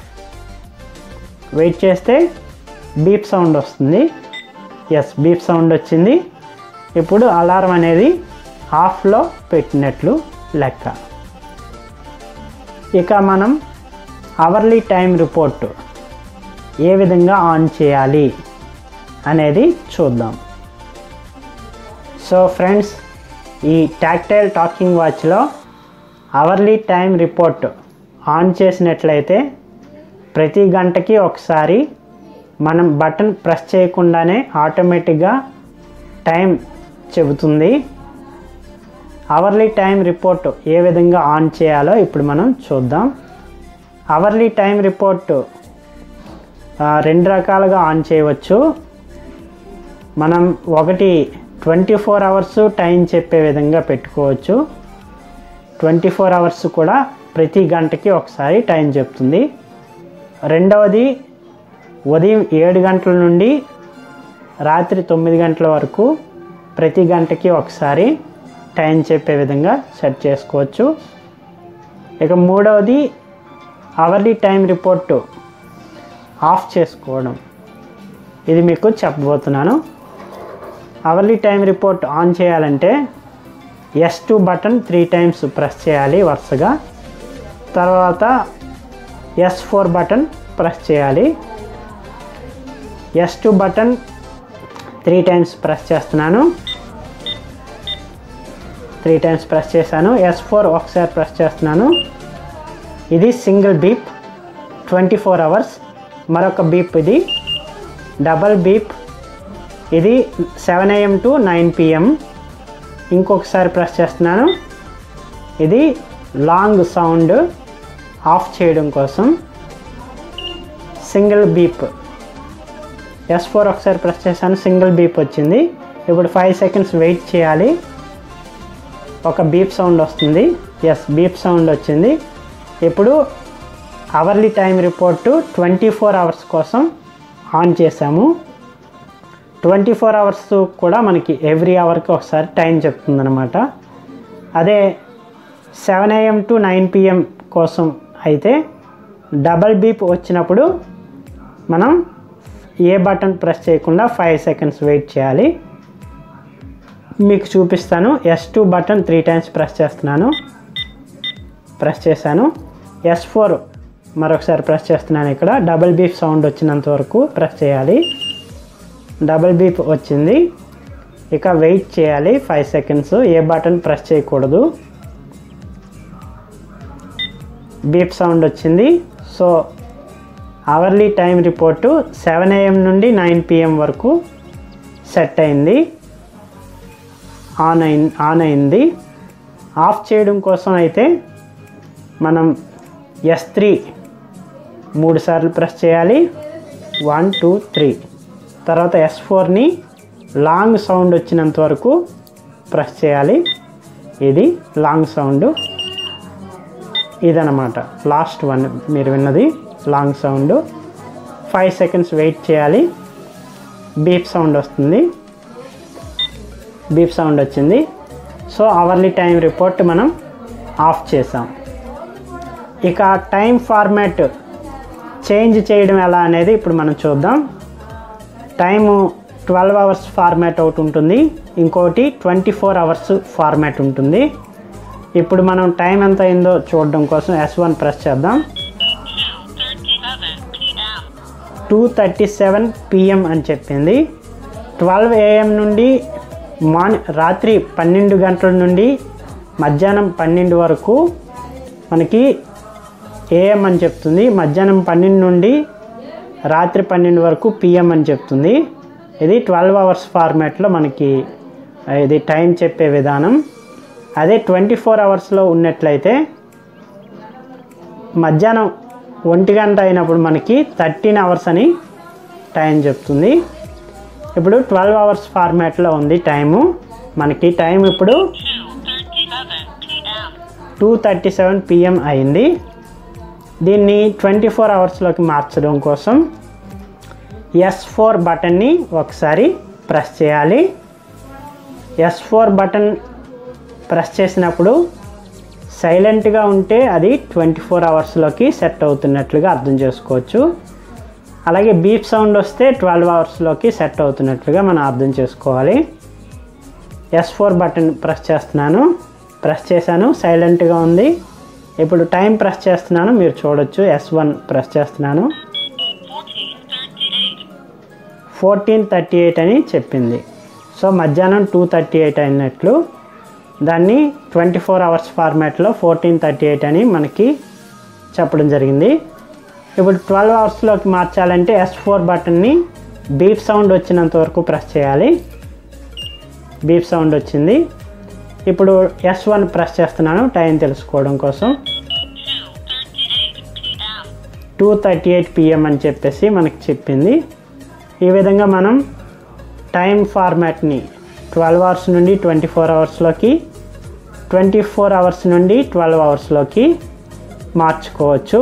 వెయిట్ చేస్తే బీప్ సౌండ్ వస్తుంది ఎస్ బీప్ సౌండ్ వచ్చింది ఇప్పుడు అలారం అనేది ఆఫ్లో పెట్టినట్లు లెక్క ఇక మనం అవర్లీ టైం రిపోర్ట్ ఏ విధంగా ఆన్ చేయాలి అనేది చూద్దాం సో ఫ్రెండ్స్ ఈ టాక్టైల్ టాకింగ్ వాచ్లో అవర్లీ టైం రిపోర్ట్ ఆన్ చేసినట్లయితే ప్రతి గంటకి ఒకసారి మనం బటన్ ప్రెస్ చేయకుండానే ఆటోమేటిక్గా టైం చెబుతుంది అవర్లీ టైం రిపోర్ట్ ఏ విధంగా ఆన్ చేయాలో ఇప్పుడు మనం చూద్దాం అవర్లీ టైం రిపోర్ట్ ఆ, రెండు రకాలుగా ఆన్ చేయవచ్చు మనం ఒకటి ట్వంటీ ఫోర్ అవర్స్ టైం చెప్పే విధంగా పెట్టుకోవచ్చు ట్వంటీ ఫోర్ అవర్స్ కూడా ప్రతి గంటకి ఒకసారి టైం చెప్తుంది రెండవది ఉదయం ఏడు గంటల నుండి రాత్రి తొమ్మిది గంటల వరకు ప్రతి గంటకి ఒకసారి టైం చెప్పే విధంగా సెట్ చేసుకోవచ్చు ఇక మూడవది అవర్లీ టైం రిపోర్టు ఆఫ్ చేసుకోవడం ఇది మీకు చెప్పబోతున్నాను అవర్లీ టైం రిపోర్ట్ ఆన్ చేయాలంటే S two button three times press చేయాలి వరుసగా తర్వాత ఎస్ ఫోర్ బటన్ ప్రెస్ చేయాలి S two button three times press చేస్తున్నాను త్రీ టైమ్స్ ప్రెస్ చేశాను ఎస్ ఫోర్ ఒకసారి ప్రెస్ చేస్తున్నాను ఇది single beep twenty four hours మరొక బీప్ ఇది డబల్ బీప్ ఇది seven AM to nine PM ఇంకొకసారి ప్రెస్ చేస్తున్నాను ఇది లాంగ్ సౌండ్ ఆఫ్ చేయడం కోసం సింగిల్ బీప్ ఎస్ ఫోర్ ఒకసారి ప్రెస్ చేశాను సింగిల్ బీప్ వచ్చింది ఇప్పుడు ఫైవ్ సెకండ్స్ వెయిట్ చేయాలి ఒక బీప్ సౌండ్ వస్తుంది ఎస్ బీప్ సౌండ్ వచ్చింది ఇప్పుడు hourly time report twenty four hours కోసం ఆన్ చేసాము ట్వంటీ ఫోర్ అవర్స్ కూడా మనకి ఎవ్రీ అవర్కి ఒకసారి టైం చెప్తుందనమాట అదే seven AM to nine PM కోసం అయితే డబల్ బీప్ వచ్చినప్పుడు మనం ఏ బటన్ ప్రెస్ చేయకుండా ఫైవ్ సెకండ్స్ వెయిట్ చేయాలి మీకు చూపిస్తాను S two button three times press చేస్తున్నాను ప్రెస్ చేశాను ఎస్ ఫోర్ మరొకసారి ప్రెస్ చేస్తున్నాను ఇక్కడ డబుల్ బీప్ సౌండ్ వచ్చినంత వరకు ప్రెస్ చేయాలి డబుల్ బీప్ వచ్చింది ఇక వెయిట్ చేయాలి ఫైవ్ సెకండ్స్ ఏ బటన్ ప్రెస్ చేయకూడదు బీప్ సౌండ్ వచ్చింది so hourly time report seven AM నుండి నైన్ పిఎం వరకు సెట్ అయింది ఆన్ అయి ఆన్ అయింది ఆఫ్ చేయడం కోసం అయితే మనం ఎస్ త్రీ మూడు సార్లు ప్రెస్ చేయాలి వన్ టూ త్రీ తర్వాత ఎస్ ఫోర్ని లాంగ్ సౌండ్ వచ్చినంత వరకు ప్రెస్ చేయాలి ఇది లాంగ్ సౌండ్ ఇదనమాట లాస్ట్ వన్ మీరు విన్నది long sound five seconds wait చేయాలి బీప్ సౌండ్ వస్తుంది బీప్ సౌండ్ వచ్చింది సో అవర్లీ టైం రిపోర్ట్ మనం ఆఫ్ చేసాం ఇక టైం ఫార్మాట్ చేంజ్ చేయడం ఎలా అనేది ఇప్పుడు మనం చూద్దాం టైము ట్వెల్వ్ అవర్స్ ఫార్మాట్ ఒకటి ఉంటుంది ఇంకోటి ట్వంటీ ఫోర్ అవర్స్ ఫార్మాట్ ఉంటుంది ఇప్పుడు మనం టైం ఎంత అయిందో చూడడం కోసం ఎస్ వన్ ప్రెస్ చేద్దాం 2:37 p.m. Two thirty seven PM అని చెప్పింది ట్వెల్వ్ ఏఎం నుండి మార్నింగ్ రాత్రి పన్నెండు గంటల నుండి మధ్యాహ్నం పన్నెండు వరకు మనకి ఏఎం అని చెప్తుంది మధ్యాహ్నం పన్నెండు నుండి రాత్రి పన్నెండు వరకు పిఎం అని చెప్తుంది ఇది ట్వెల్వ్ అవర్స్ ఫార్మాట్లో మనకి ఇది టైం చెప్పే విధానం అదే ట్వంటీ ఫోర్ అవర్స్లో ఉన్నట్లయితే మధ్యాహ్నం ఒంటి గంట అయినప్పుడు మనకి థర్టీన్ అవర్స్ అని టైం చెప్తుంది ఇప్పుడు ట్వెల్వ్ అవర్స్ ఫార్మాట్లో ఉంది టైము మనకి టైం ఇప్పుడు 2:37 p.m. Two thirty seven PM అయింది దీన్ని ట్వంటీ ఫోర్ అవర్స్లోకి మార్చడం కోసం ఎస్ ఫోర్ బటన్ని ఒకసారి ప్రెస్ చేయాలి ఎస్ ఫోర్ బటన్ ప్రెస్ చేసినప్పుడు సైలెంట్గా ఉంటే అది ట్వంటీ ఫోర్ అవర్స్లోకి సెట్ అవుతున్నట్లుగా అర్థం చేసుకోవచ్చు అలాగే బీప్ సౌండ్ వస్తే ట్వెల్వ్ అవర్స్లోకి సెట్ అవుతున్నట్లుగా మనం అర్థం చేసుకోవాలి ఎస్ ఫోర్ బటన్ ప్రెస్ చేస్తున్నాను ప్రెస్ చేశాను సైలెంట్గా ఉంది ఇప్పుడు టైం ప్రెస్ చేస్తున్నాను మీరు చూడొచ్చు ఎస్ వన్ ప్రెస్ చేస్తున్నాను 14:38 ఫోర్టీన్ థర్టీ ఎయిట్ అని చెప్పింది సో మధ్యాహ్నం టూ థర్టీ ఎయిట్ అయినట్లు దాన్ని ట్వంటీ ఫోర్ అవర్స్ ఫార్మాట్లో ఫోర్టీన్ థర్టీ ఎయిట్ అని మనకి చెప్పడం జరిగింది ఇప్పుడు ట్వెల్వ్ అవర్స్లోకి మార్చాలంటే ఎస్ ఫోర్ బటన్ని బీప్ సౌండ్ వచ్చినంత వరకు ప్రెస్ చేయాలి బీప్ సౌండ్ వచ్చింది ఇప్పుడు ఎస్ వన్ ప్రెస్ చేస్తున్నాను టైం తెలుసుకోవడం కోసం 2:38 p.m. Two thirty eight PM అని చెప్పేసి మనకి చెప్పింది ఈ విధంగా మనం టైం ఫార్మాట్ని ట్వెల్వ్ అవర్స్ నుండి ట్వంటీ ఫోర్ అవర్స్లోకి ట్వంటీ ఫోర్ అవర్స్ నుండి ట్వెల్వ్ అవర్స్లోకి మార్చుకోవచ్చు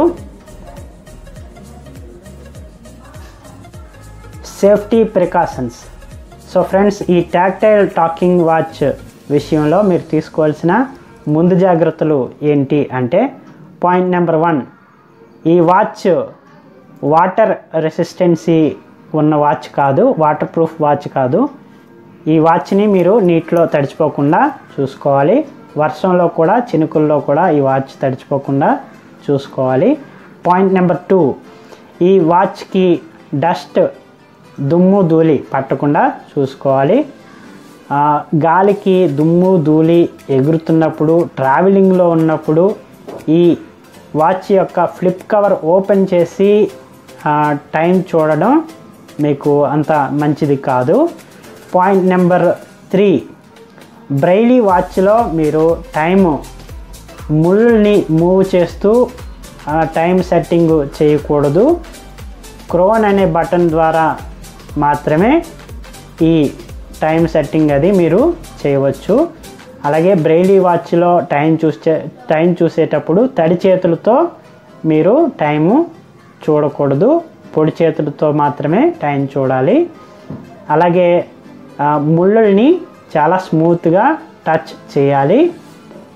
సేఫ్టీ ప్రికాషన్స్ సో ఫ్రెండ్స్ ఈ టాక్టైల్ టాకింగ్ వాచ్ విషయంలో మీరు తీసుకోవాల్సిన ముందు జాగ్రత్తలు ఏంటి అంటే పాయింట్ నెంబర్ వన్ ఈ వాచ్ వాటర్ రెసిస్టెన్సీ ఉన్న వాచ్ కాదు వాటర్ ప్రూఫ్ వాచ్ కాదు ఈ వాచ్ని మీరు నీటిలో తడిచిపోకుండా చూసుకోవాలి వర్షంలో కూడా చినుకుల్లో కూడా ఈ వాచ్ తడిచిపోకుండా చూసుకోవాలి పాయింట్ నెంబర్ టూ ఈ వాచ్కి డస్ట్ దుమ్ము ధూళి పట్టకుండా చూసుకోవాలి ఆ, గాలికి దుమ్ము ధూళి ఎగురుతున్నప్పుడు ట్రావెలింగ్లో ఉన్నప్పుడు ఈ వాచ్ యొక్క ఫ్లిప్ కవర్ ఓపెన్ చేసి ఆ, టైం చూడడం మీకు అంత మంచిది కాదు పాయింట్ నెంబర్ త్రీ బ్రైలీ వాచ్లో మీరు టైము ముళ్ళని మూవ్ చేస్తూ ఆ, టైం సెట్టింగ్ చేయకూడదు క్రోన్ అనే బటన్ ద్వారా మాత్రమే ఈ టైం సెట్టింగ్ అది మీరు చేయవచ్చు అలాగే బ్రైలీ వాచ్లో టైం చూసే టైం చూసేటప్పుడు తడి చేతులతో మీరు టైము చూడకూడదు పొడి చేతులతో మాత్రమే టైం చూడాలి అలాగే ఆ, ముళ్ళని చాలా స్మూత్గా టచ్ చేయాలి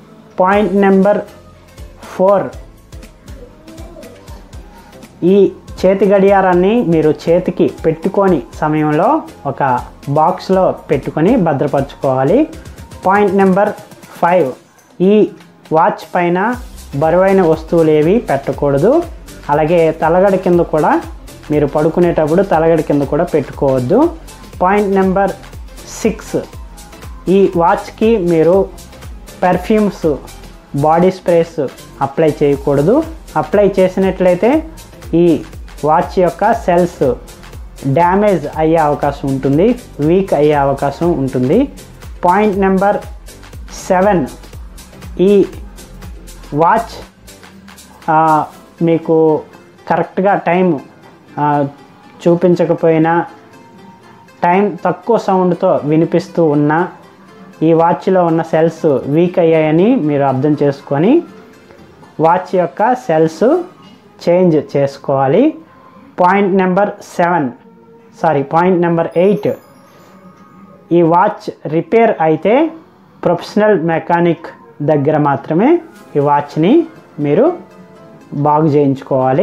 పాయింట్ నెంబర్ ఫోర్ ఈ చేతి గడియారాన్ని మీరు చేతికి పెట్టుకొని సమయంలో ఒక బాక్స్లో పెట్టుకొని భద్రపరచుకోవాలి పాయింట్ నెంబర్ ఫైవ్ ఈ వాచ్ పైన బరువైన వస్తువులు ఏవి పెట్టకూడదు అలాగే తలగడ కింద కూడా మీరు పడుకునేటప్పుడు తలగడ కింద కూడా పెట్టుకోవద్దు పాయింట్ నెంబర్ సిక్స్ ఈ వాచ్కి మీరు పెర్ఫ్యూమ్స్ బాడీ స్ప్రేస్ అప్లై చేయకూడదు అప్లై చేసినట్లయితే ఈ వాచ్ యొక్క సెల్స్ డ్యామేజ్ అయ్యే అవకాశం ఉంటుంది వీక్ అయ్యే అవకాశం ఉంటుంది పాయింట్ నెంబర్ సెవెన్ ఈ వాచ్ ఆ, మీకు కరెక్ట్గా టైం ఆ, చూపించకపోయినా టైం తక్కువ సౌండ్తో వినిపిస్తూ ఉన్న ఈ వాచ్లో ఉన్న సెల్స్ వీక్ అయ్యాయని మీరు అర్థం చేసుకొని వాచ్ యొక్క సెల్స్ చేంజ్ చేసుకోవాలి point number seven sorry point number eight ఈ వాచ్ రిపేర్ అయితే ప్రొఫెషనల్ మెకానిక్ దగ్గర మాత్రమే ఈ వాచ్ని మీరు బాగు చేయించుకోవాలి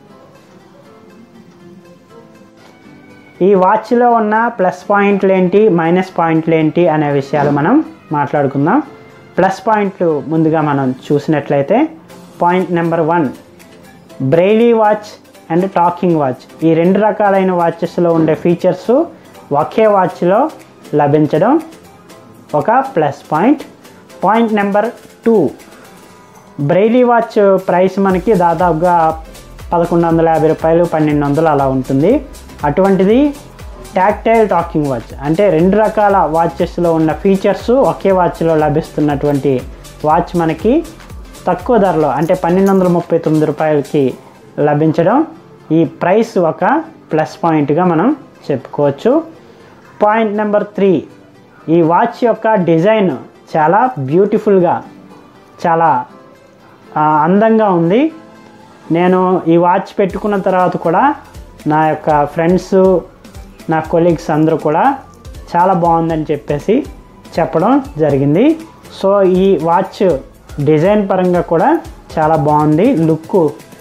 ఈ వాచ్లో ఉన్న ప్లస్ పాయింట్లు ఏంటి మైనస్ పాయింట్లు ఏంటి అనే విషయాలు మనం మాట్లాడుకుందాం ప్లస్ పాయింట్లు ముందుగా మనం చూసినట్లయితే point number one Braille watch and talking watch ఈ రెండు రకాలైన వాచెస్లో ఉండే ఫీచర్స్ ఒకే వాచ్లో లభించడం ఒక plus point point number two Braille watch price మనకి దాదాపుగా పదకొండు వందల యాభై రూపాయలు పన్నెండు వందలు అలా ఉంటుంది అటువంటిది టాక్టైల్ టాకింగ్ వాచ్ అంటే రెండు రకాల వాచెస్లో ఉన్న ఫీచర్స్ ఒకే వాచ్లో లభిస్తున్నటువంటి వాచ్ మనకి తక్కువ ధరలో అంటే పన్నెండు వందల ముప్పై తొమ్మిది రూపాయలకి లభించడం ఈ ప్రైస్ ఒక ప్లస్ పాయింట్గా మనం చెప్పుకోవచ్చు పాయింట్ నెంబర్ త్రీ ఈ వాచ్ యొక్క డిజైన్ చాలా బ్యూటిఫుల్గా చాలా ఆ, అందంగా ఉంది నేను ఈ వాచ్ పెట్టుకున్న తర్వాత కూడా నా యొక్క ఫ్రెండ్స్ నా కొలీగ్స్ అందరూ కూడా చాలా బాగుందని చెప్పేసి చెప్పడం జరిగింది సో ఈ వాచ్ డిజైన్ పరంగా కూడా చాలా బాగుంది లుక్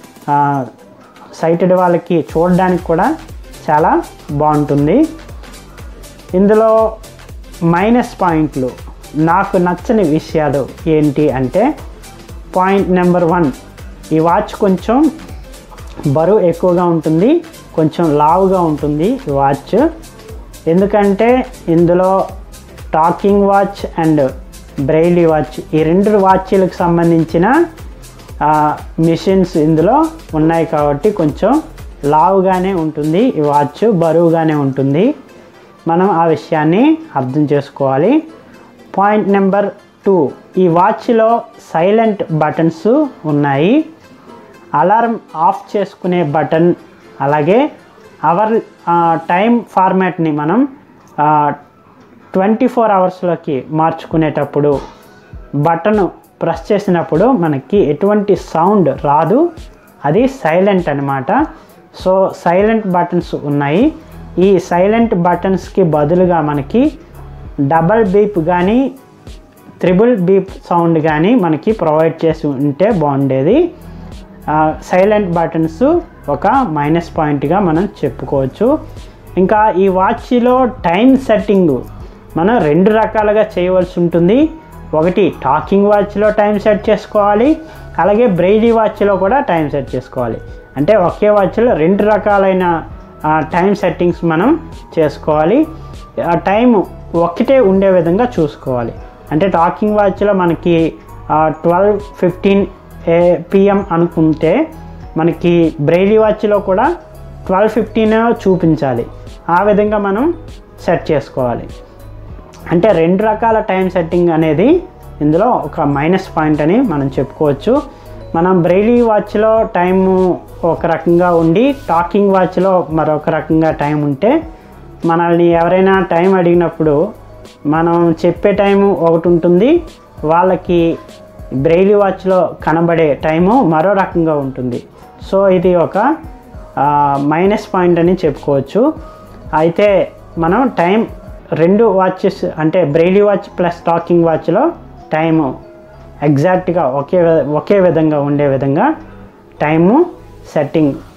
సైటెడ్ వాళ్ళకి చూడడానికి కూడా చాలా బాగుంటుంది ఇందులో మైనస్ పాయింట్లు నాకు నచ్చని విషయాలు ఏంటి అంటే పాయింట్ నెంబర్ వన్ ఈ వాచ్ కొంచెం బరువు ఎక్కువగా ఉంటుంది కొంచెం లావుగా ఉంటుంది ఈ వాచ్ ఎందుకంటే ఇందులో talking watch and Braille watch ఈ రెండు వాచ్లకు సంబంధించిన మిషన్స్ ఇందులో ఉన్నాయి కాబట్టి కొంచెం లావుగానే ఉంటుంది ఈ వాచ్ బరువుగానే ఉంటుంది మనం ఆ విషయాన్ని అర్థం చేసుకోవాలి పాయింట్ నెంబర్ టూ ఈ వాచ్లో సైలెంట్ బటన్స్ ఉన్నాయి అలారం ఆఫ్ చేసుకునే బటన్ అలాగే అవర్ టైం ఫార్మాట్ని మనం ట్వంటీ ఫోర్ అవర్స్లోకి మార్చుకునేటప్పుడు బటన్ ప్రెస్ చేసినప్పుడు మనకి ఎటువంటి సౌండ్ రాదు అది సైలెంట్ అనమాట సో సైలెంట్ బటన్స్ ఉన్నాయి ఈ సైలెంట్ బటన్స్కి బదులుగా మనకి డబల్ బీప్ కానీ త్రిబుల్ బీప్ సౌండ్ కానీ మనకి ప్రొవైడ్ చేసి ఉంటే బాగుండేది సైలెంట్ బటన్స్ ఒక మైనస్ పాయింట్గా మనం చెప్పుకోవచ్చు ఇంకా ఈ వాచ్లో టైం సెట్టింగ్ మనం రెండు రకాలుగా చేయవలసి ఉంటుంది ఒకటి టాకింగ్ వాచ్లో టైం సెట్ చేసుకోవాలి అలాగే బ్రెయిలీ వాచ్లో కూడా టైం సెట్ చేసుకోవాలి అంటే ఒకే వాచ్లో రెండు రకాలైన టైం సెట్టింగ్స్ మనం చేసుకోవాలి ఆ టైం ఒకటే ఉండే విధంగా చూసుకోవాలి అంటే టాకింగ్ వాచ్లో మనకి ట్వెల్వ్ ఫిఫ్టీన్ ఏ పిఎం అనుకుంటే మనకి బ్రెయిలీ వాచ్లో కూడా ట్వెల్వ్ ఫిఫ్టీన్ చూపించాలి ఆ విధంగా మనం సెట్ చేసుకోవాలి అంటే రెండు రకాల టైం సెట్టింగ్ అనేది ఇందులో ఒక మైనస్ పాయింట్ అని మనం చెప్పుకోవచ్చు మనం బ్రెయిలీ వాచ్లో టైము ఒక రకంగా ఉండి టాకింగ్ వాచ్లో మరొక రకంగా టైం ఉంటే మనల్ని ఎవరైనా టైం అడిగినప్పుడు మనం చెప్పే టైము ఒకటి ఉంటుంది వాళ్ళకి బ్రెయిలీ వాచ్లో కనబడే టైము మరో రకంగా ఉంటుంది సో ఇది ఒక మైనస్ పాయింట్ అని చెప్పుకోవచ్చు అయితే మనం టైం రెండు వాచెస్ అంటే బ్రెయిలీ వాచ్ ప్లస్ టాకింగ్ వాచ్లో టైము ఎగ్జాక్ట్గా ఒకే వి- ఒకే విధంగా ఉండే విధంగా టైము సెట్టింగ్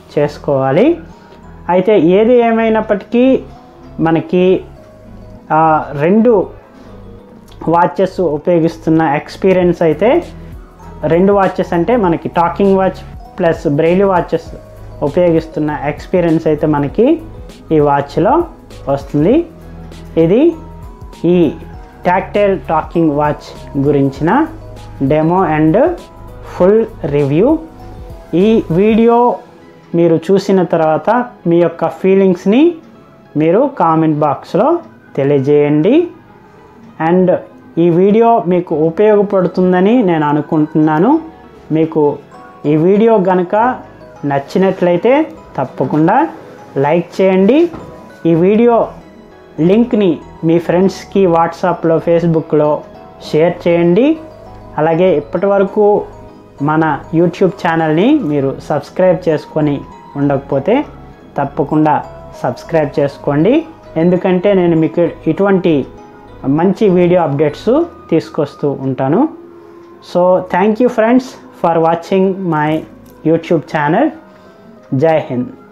చేసుకోవాలి అయితే ఏది ఏమైనప్పటికీ మనకి ఆ, రెండు వాచెస్ ఉపయోగిస్తున్న ఎక్స్పీరియన్స్ అయితే రెండు వాచెస్ అంటే మనకి talking watch plus Braille watches ఉపయోగిస్తున్న ఎక్స్పీరియన్స్ అయితే మనకి ఈ వాచ్లో వస్తుంది ఇది ఈ టాక్టైల్ టాకింగ్ వాచ్ గురించిన డెమో అండ్ ఫుల్ రివ్యూ ఈ వీడియో మీరు చూసిన తర్వాత మీ యొక్క ఫీలింగ్స్ని మీరు కామెంట్ బాక్స్లో తెలియజేయండి అండ్ ఈ వీడియో మీకు ఉపయోగపడుతుందని నేను అనుకుంటున్నాను మీకు ఈ వీడియో గనక నచ్చినట్లయితే తప్పకుండా లైక్ చేయండి ఈ వీడియో లింక్ని మీ ఫ్రెండ్స్కి వాట్సాప్లో ఫేస్బుక్లో షేర్ చేయండి అలాగే ఇప్పటి వరకు మన యూట్యూబ్ ఛానల్ని మీరు సబ్స్క్రైబ్ చేసుకొని ఉండకపోతే తప్పకుండా సబ్స్క్రైబ్ చేసుకోండి ఎందుకంటే నేను మీకు ఇటువంటి మంచి వీడియో అప్డేట్స్ తీసుకొస్తూ ఉంటాను so thank you friends for watching my YouTube channel జై హింద్